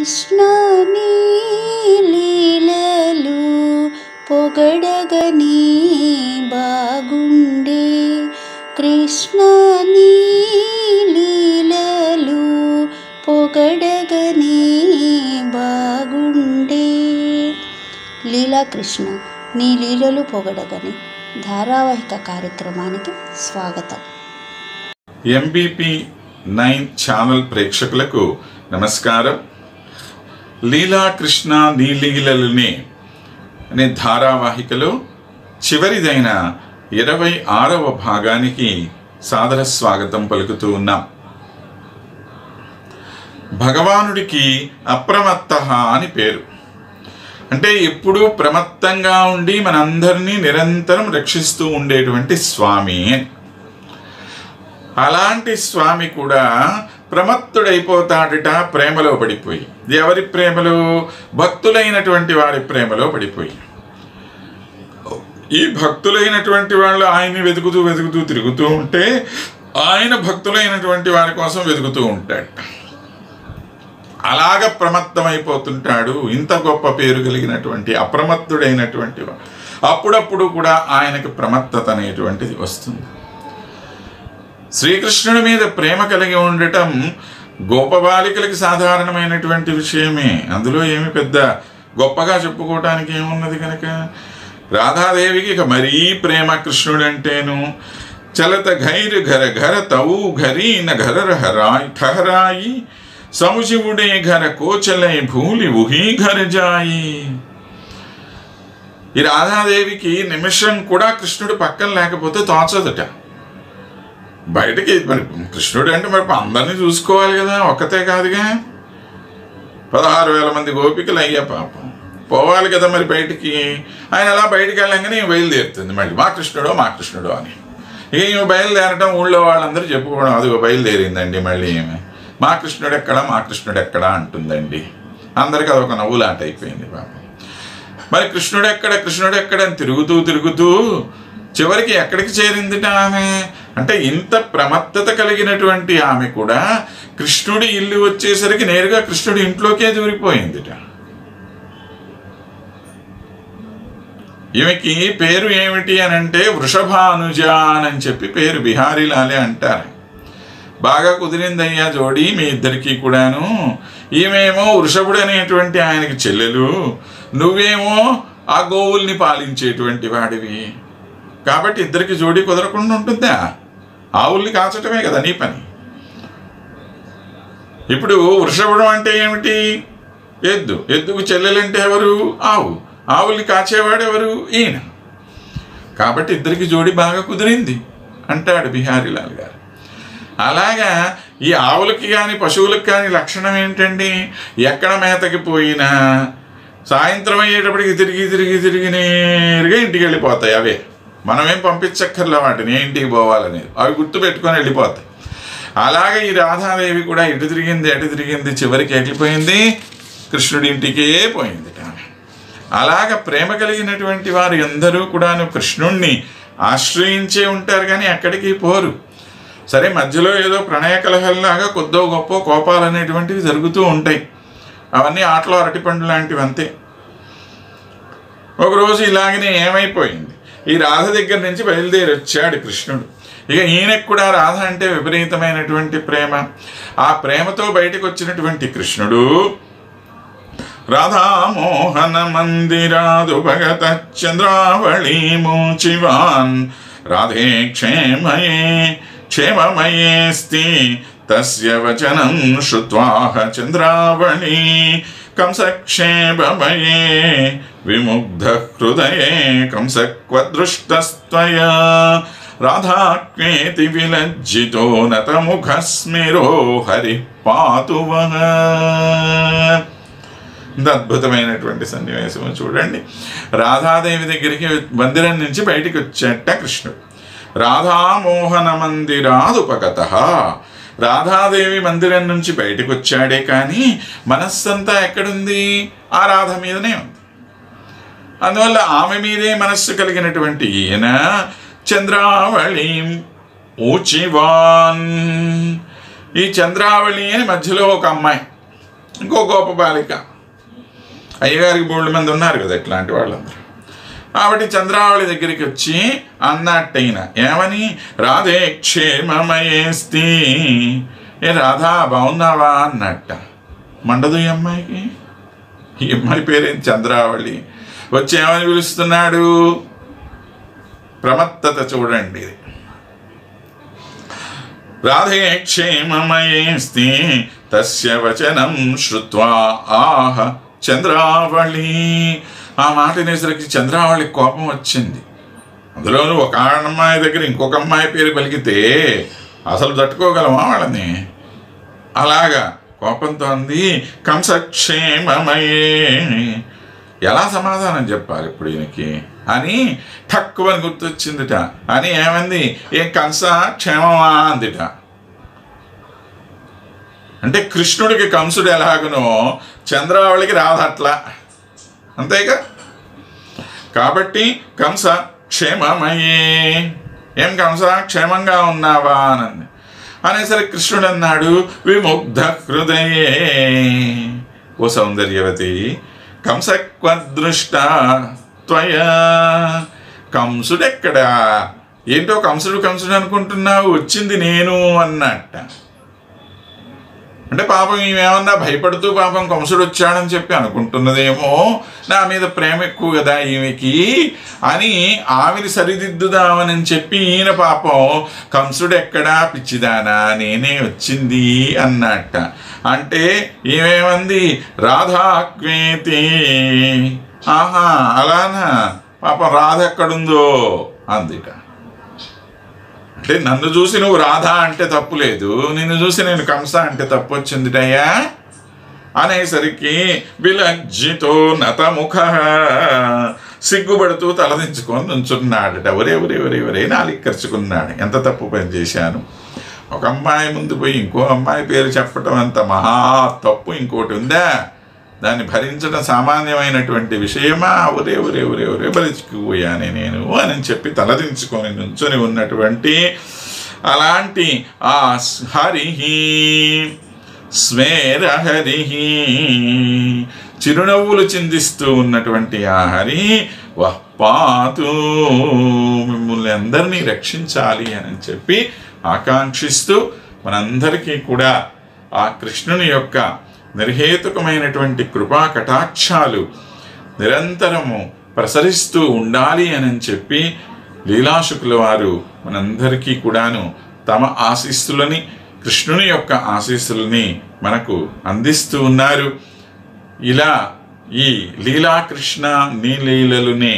కృష్ణ నీ లీలలు పొగడగని బాగుండే కృష్ణ నీ లీలలు పొగడగని బాగుండే లీలా కృష్ణ నీ లీలలు పొగడగని ధారావాహిక కార్యక్రమానికి స్వాగతం ఎంబీపీ నైన్ ఛానల్ ప్రేక్షకులకు నమస్కారం లీలా కృష్ణ నీలీలలునే అనే ధారావాహికలో చివరిదైన ఇరవై ఆరవ భాగానికి సాదర స్వాగతం పలుకుతూ ఉన్నాం భగవానుడికి అప్రమత్త అని పేరు అంటే ఎప్పుడూ ప్రమత్తంగా ఉండి మనందరినీ నిరంతరం రక్షిస్తూ ఉండేటువంటి స్వామి అని అలాంటి స్వామి కూడా ప్రమత్తుడైపోతాడట ప్రేమలో పడిపోయి ఎవరి ప్రేమలో భక్తులైనటువంటి వారి ప్రేమలో పడిపోయి ఈ భక్తులైనటువంటి వాళ్ళు ఆయన్ని వెతుకుతూ వెతుకుతూ తిరుగుతూ ఉంటే ఆయన భక్తులైనటువంటి వారి కోసం వెతుకుతూ ఉంటాడు అలాగ ప్రమత్తమైపోతుంటాడు ఇంత గొప్ప పేరు కలిగినటువంటి అప్రమత్తుడైనటువంటి వాడు అప్పుడప్పుడు కూడా ఆయనకు ప్రమత్తత అనేటువంటిది వస్తుంది శ్రీకృష్ణుడి మీద ప్రేమ కలిగి ఉండటం గోప బాలికలకి సాధారణమైనటువంటి విషయమే అందులో ఏమి పెద్ద గొప్పగా చెప్పుకోవటానికి ఏమున్నది కనుక రాధాదేవికి ఇక మరీ ప్రేమ కృష్ణుడంటేను చలత ఘైర్ ఘర ఘర తవు ఘరీన ఘర హరాయి ఠహరాయి సముశివుడే ఘర కోచలై భూలి ఉహీ ఘర జాయి ఈ రాధాదేవికి నిమిషం కూడా కృష్ణుడు పక్కన లేకపోతే తోచదట బయటకి మరి కృష్ణుడు అంటే మరి అందరినీ చూసుకోవాలి కదా ఒక్కతే కాదుగా పదహారు వేల మంది గోపికలు అయ్యా పాపం పోవాలి కదా మరి బయటికి ఆయన అలా బయటికి వెళ్ళంగానే ఈమె బయలుదేరుతుంది మళ్ళీ మా కృష్ణుడో మా కృష్ణుడో అని ఇక ఈమె బయలుదేరటం ఊళ్ళో వాళ్ళందరూ చెప్పుకోవడం అదిగో బయలుదేరిందండి మళ్ళీ ఈమె మా కృష్ణుడు ఎక్కడ మా కృష్ణుడు ఎక్కడ అంటుందండి అందరికీ అదొక నవ్వులాట అయిపోయింది పాపం మరి కృష్ణుడు ఎక్కడ కృష్ణుడు ఎక్కడ అని తిరుగుతూ తిరుగుతూ చివరికి ఎక్కడికి చేరిందిట ఆమె అంటే ఇంత ప్రమత్తత కలిగినటువంటి ఆమె కూడా కృష్ణుడి ఇల్లు వచ్చేసరికి నేరుగా కృష్ణుడి ఇంట్లోకే దూరిపోయిందిట ఈమెకి పేరు ఏమిటి అని అంటే వృషభానుజ అని చెప్పి పేరు బిహారీలాలే అంటారు బాగా కుదిరిందయ్యా జోడి మీ ఇద్దరికి కూడాను ఈమెమో వృషభుడు అనేటువంటి ఆయనకి చెల్లెలు నువ్వేమో ఆ గోవుల్ని పాలించేటువంటి వాడివి కాబట్టి ఇద్దరికి జోడీ కుదరకుండా ఉంటుందా ఆవుల్ని కాచటమే కదా నీ పని ఇప్పుడు వృషభుడు అంటే ఏమిటి ఎద్దు ఎద్దుకు చెల్లెలంటే ఎవరు ఆవు ఆవుల్ని కాచేవాడు ఎవరు ఈయన కాబట్టి ఇద్దరికి జోడి బాగా కుదిరింది అంటాడు బిహారీలాల్ గారు అలాగా ఈ ఆవులకి కానీ పశువులకు కానీ లక్షణం ఏంటండి ఎక్కడ మేతకి పోయినా సాయంత్రం అయ్యేటప్పటికి తిరిగి తిరిగి తిరిగి నేరుగా ఇంటికి వెళ్ళిపోతాయి అవే మనమేం పంపించక్కర్లే వాటిని ఏ ఇంటికి పోవాలనేది అవి గుర్తు పెట్టుకొని వెళ్ళిపోతాయి అలాగే ఈ రాధాదేవి కూడా ఇటు తిరిగింది అటు తిరిగింది చివరికి ఎట్లిపోయింది కృష్ణుడి ఇంటికే పోయింది ఆమె అలాగ ప్రేమ కలిగినటువంటి వారు అందరూ కూడాను కృష్ణుణ్ణి ఆశ్రయించే ఉంటారు కానీ ఎక్కడికి పోరు సరే మధ్యలో ఏదో ప్రణయ కలహల్లాగా కొద్దో గొప్ప కోపాలు అనేటువంటివి జరుగుతూ ఉంటాయి అవన్నీ ఆటలో అరటిపండు లాంటివి అంతే ఒకరోజు ఇలాగనే ఏమైపోయింది ఈ రాధ దగ్గర నుంచి బయలుదేరి వచ్చాడు కృష్ణుడు ఇక ఈయనకు కూడా రాధ అంటే విపరీతమైనటువంటి ప్రేమ ఆ ప్రేమతో బయటకు వచ్చినటువంటి కృష్ణుడు రాధామోహన మందిరాదు భగత చంద్రావళి మూచివాన్ రాధే క్షేమయే క్షేమమయేస్తి తస్య వచనం శ్రుత్వాహ చంద్రావళి కంసక్షేమమయే విముగ్ధ హృదయే కంసక్వదృష్టస్త్వయా రాధాక్వేతి విలజ్జితో నతముఖస్మిరో హరి పాతువః ఇంత అద్భుతమైనటువంటి సన్నివేశం చూడండి రాధాదేవి దగ్గరికి మందిరం నుంచి బయటికి వచ్చేట కృష్ణుడు రాధామోహన మందిరాదుపగత రాధాదేవి మందిరం నుంచి బయటకు వచ్చాడే కానీ మనస్సంతా ఎక్కడుంది ఆ రాధ మీదనే ఉంది అందువల్ల ఆమె మీదే మనస్సు కలిగినటువంటి ఈయన చంద్రావళి ఊచివాన్ ఈ చంద్రావళి అని మధ్యలో ఒక అమ్మాయి ఇంకో గొప్ప బాలిక అయ్యగారికి బోల్డ్ మంది ఉన్నారు కదా ఇట్లాంటి వాళ్ళందరూ కాబట్టి చంద్రావళి దగ్గరికి వచ్చి అన్నట్టయిన ఏమని రాధే క్షేమమయేస్తి ఏ రాధా బాగున్నావా అన్నట్ట మండదు ఈ అమ్మాయికి ఈ అమ్మాయి పేరేం చంద్రావళి వచ్చి ఏమని పిలుస్తున్నాడు ప్రమత్తత చూడండి ఇది రాధే క్షేమమయేస్తి తస్య వచనం శ్రుత్వా ఆహ చంద్రావళి ఆ మాట అనేసరికి చంద్రావళి కోపం వచ్చింది అందులోనూ ఒక అమ్మాయి దగ్గర ఇంకొక అమ్మాయి పేరు పలికితే అసలు తట్టుకోగలమా వాళ్ళని అలాగా కోపంతో అంది కంసక్షేమమయే ఎలా సమాధానం చెప్పాలి ఇప్పుడు ఈయనకి అని తక్కువని గుర్తొచ్చిందిట అని ఏమంది ఏ కంస క్షేమమా అందిట అంటే కృష్ణుడికి కంసుడు ఎలాగనో చంద్రావళికి రాధట్లా అంతేగా కాబట్టి కంస క్షేమమయ్యే ఏం కంస క్షేమంగా ఉన్నావా అనంది అనేసరికి కృష్ణుడు అన్నాడు విముగ్ధ హృదయే ఓ సౌందర్యవతి కంసక్వదృష్ట త్వయా కంసుడెక్కడా ఏంటో కంసుడు కంసుడు అనుకుంటున్నావు వచ్చింది నేను అన్నట్ట అంటే పాపం ఈమెమన్నా భయపడుతూ పాపం కంసుడు వచ్చాడని చెప్పి అనుకుంటున్నదేమో నా మీద ప్రేమ ఎక్కువ కదా ఈమెకి అని ఆమెని సరిదిద్దుదామని చెప్పి ఈయన పాపం కంసుడు ఎక్కడా పిచ్చిదానా నేనే వచ్చింది అన్నట్ట అంటే ఈమెమంది రాధాక్వేతి ఆహా అలానా పాపం రాధ ఎక్కడుందో అందిట అంటే నన్ను చూసి నువ్వు రాధా అంటే తప్పు లేదు నిన్ను చూసి నేను కంస అంటే తప్పు వచ్చిందిటయ్యా అనేసరికి విలజ్జితో నతముఖ సిగ్గుపడుతూ తలదించుకొని నుంచున్నాడట ఒరే ఒరే ఒరే ఒరే నాలిక్కర్చుకున్నాడు ఎంత తప్పు పని చేశాను ఒక అమ్మాయి ముందు పోయి ఇంకో అమ్మాయి పేరు చెప్పటం అంత మహా తప్పు ఇంకోటి ఉందా దాన్ని భరించడం సామాన్యమైనటువంటి విషయమా ఒరే ఒరే ఒరే ఒరే బలిచిపోయానే నేను అని చెప్పి తలదించుకొని నుంచొని ఉన్నటువంటి అలాంటి ఆ హరిహి స్వేరహరిహి చిరునవ్వులు చిందిస్తూ ఉన్నటువంటి ఆ హరి వహ్పాతు మిమ్మల్ని అందరినీ రక్షించాలి అని చెప్పి ఆకాంక్షిస్తూ మనందరికీ కూడా ఆ కృష్ణుని యొక్క నిర్హేతుకమైనటువంటి కృపా కటాక్షాలు నిరంతరము ప్రసరిస్తూ ఉండాలి అని చెప్పి లీలాశుకుల వారు మనందరికీ కూడాను తమ ఆశీస్సులని కృష్ణుని యొక్క ఆశీస్సులని మనకు అందిస్తూ ఉన్నారు ఇలా ఈ లీలాకృష్ణ నీ లీలలునే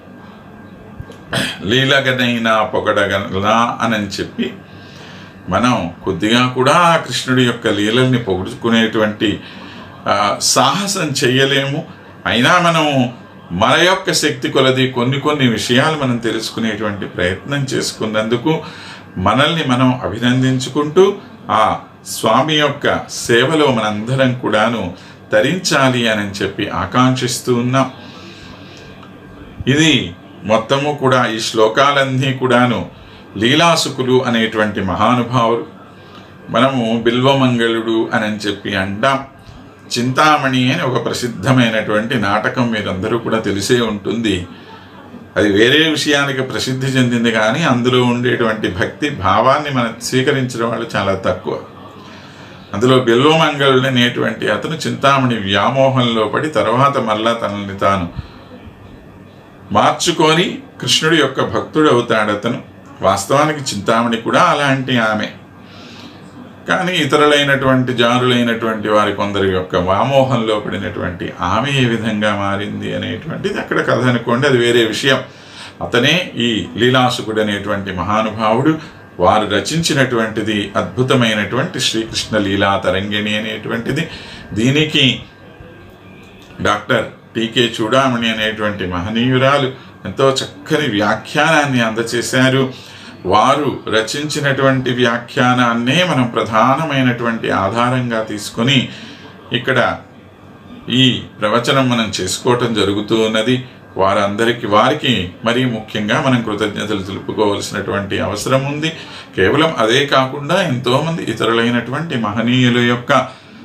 లీలగనైనా పొగడగలా అని చెప్పి మనం కొద్దిగా కూడా ఆ కృష్ణుడి యొక్క లీలల్ని పొగుడుకునేటువంటి ఆ, సాహసం చెయ్యలేము అయినా మనం మన యొక్క శక్తి కొలది కొన్ని కొన్ని విషయాలు మనం తెలుసుకునేటువంటి ప్రయత్నం చేసుకున్నందుకు మనల్ని మనం అభినందించుకుంటూ ఆ స్వామి యొక్క సేవలో మనందరం కూడాను తరించాలి అని చెప్పి ఆకాంక్షిస్తూ ఉన్నాం ఇది మొత్తము కూడా ఈ శ్లోకాలన్నీ కూడాను లీలాసుకులు అనేటువంటి మహానుభావులు మనము బిల్వమంగళుడు అని చెప్పి అంటాం చింతామణి అని ఒక ప్రసిద్ధమైనటువంటి నాటకం మీరందరూ కూడా తెలిసే ఉంటుంది అది వేరే విషయానికి ప్రసిద్ధి చెందింది కానీ అందులో ఉండేటువంటి భక్తి భావాన్ని మనం స్వీకరించిన వాళ్ళు చాలా తక్కువ అందులో బిల్వమంగళుడు అనేటువంటి అతను చింతామణి వ్యామోహంలో పడి తర్వాత మళ్ళా తనని తాను మార్చుకొని కృష్ణుడి యొక్క భక్తుడు అవుతాడు అతను వాస్తవానికి చింతామణి కూడా అలాంటి ఆమె కానీ ఇతరులైనటువంటి జారులైనటువంటి వారి కొందరి యొక్క వ్యామోహంలో పడినటువంటి ఆమె ఏ విధంగా మారింది అనేటువంటిది అక్కడ కథ అనుకోండి అది వేరే విషయం అతనే ఈ లీలాసుకుడు అనేటువంటి మహానుభావుడు వారు రచించినటువంటిది అద్భుతమైనటువంటి శ్రీకృష్ణ లీలా తరంగిణి అనేటువంటిది దీనికి డాక్టర్ టీకే చూడామణి అనేటువంటి మహనీయురాలు ఎంతో చక్కని వ్యాఖ్యానాన్ని అందచేశారు వారు రచించినటువంటి వ్యాఖ్యానాన్నే మనం ప్రధానమైనటువంటి ఆధారంగా తీసుకొని ఇక్కడ ఈ ప్రవచనం మనం చేసుకోవటం జరుగుతూ ఉన్నది వారందరికీ వారికి మరీ ముఖ్యంగా మనం కృతజ్ఞతలు తెలుపుకోవలసినటువంటి అవసరం ఉంది కేవలం అదే కాకుండా ఎంతోమంది ఇతరులైనటువంటి మహనీయుల యొక్క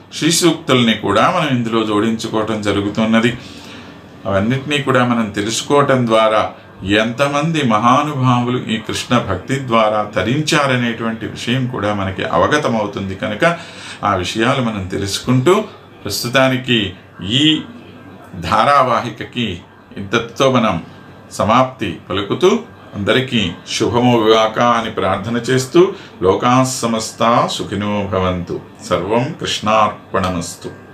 శ్రీ సూక్తుల్ని కూడా మనం ఇందులో జోడించుకోవటం జరుగుతున్నది అవన్నిటినీ కూడా మనం తెలుసుకోవటం ద్వారా ఎంతమంది మహానుభావులు ఈ కృష్ణ భక్తి ద్వారా తరించారనేటువంటి విషయం కూడా మనకి అవగతమవుతుంది కనుక ఆ విషయాలు మనం తెలుసుకుంటూ ప్రస్తుతానికి ఈ ధారావాహికకి ఇంతటితో మనం సమాప్తి పలుకుతూ అందరికీ శుభముగాక అని ప్రార్థన చేస్తూ లోకా సమస్త సుఖినో భవంతు సర్వం కృష్ణార్పణమస్తు